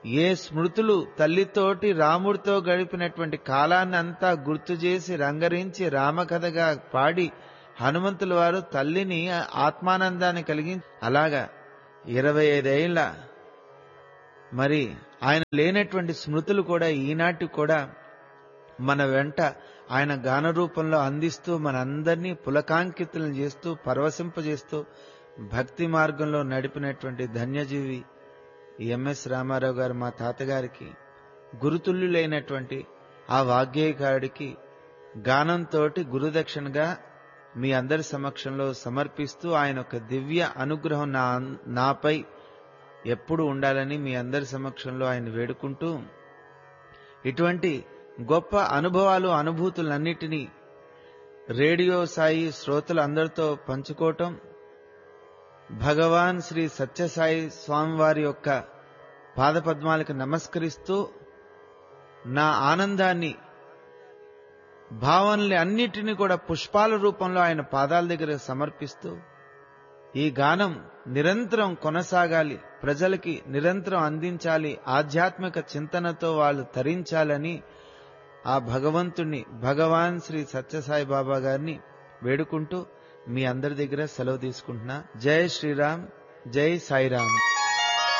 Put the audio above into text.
ఏ స్మృతులు తల్లితోటి రాముడితో గడిపినటువంటి కాలాన్ని అంతా గుర్తు చేసి రంగరించి రామకథగా పాడి హనుమంతుల వారు తల్లిని ఆత్మానందాన్ని కలిగించి అలాగా ఇరవై ఐదేళ్ల మరి ఆయన లేనటువంటి స్మృతులు కూడా ఈనాటి కూడా మన వెంట ఆయన గాన రూపంలో అందిస్తూ మనందరినీ పులకాంకితులను చేస్తూ పరవశింపజేస్తూ భక్తి మార్గంలో నడిపినటువంటి ధన్యజీవి ఎంఎస్ రామారావు గారు మా తాతగారికి గురుతుల్యులైనటువంటి ఆ వాగ్గేయకారుడికి గానంతో గురుదక్షిణగా మీ అందరి సమక్షంలో సమర్పిస్తూ ఆయన ఒక దివ్య అనుగ్రహం నా నాపై ఎప్పుడు ఉండాలని మీ అందరి సమక్షంలో ఆయన వేడుకుంటూ ఇటువంటి గొప్ప అనుభవాలు అనుభూతులన్నిటినీ రేడియో సాయి శ్రోతలు అందరితో పంచుకోవటం భగవాన్ శ్రీ సత్యసాయి స్వామివారి యొక్క పాదపద్మాలకు నమస్కరిస్తూ నా ఆనందాన్ని భావనలు అన్నిటినీ కూడా పుష్పాల రూపంలో ఆయన పాదాల దగ్గర సమర్పిస్తూ ఈ గానం నిరంతరం కొనసాగాలి ప్రజలకి నిరంతరం అందించాలి ఆధ్యాత్మిక చింతనతో వాళ్ళు తరించాలని ఆ భగవంతుణ్ణి భగవాన్ శ్రీ సత్యసాయి బాబా గారిని వేడుకుంటూ మీ అందరి దగ్గర సెలవు తీసుకుంటున్నా జై శ్రీరామ్ జై సాయిరామ్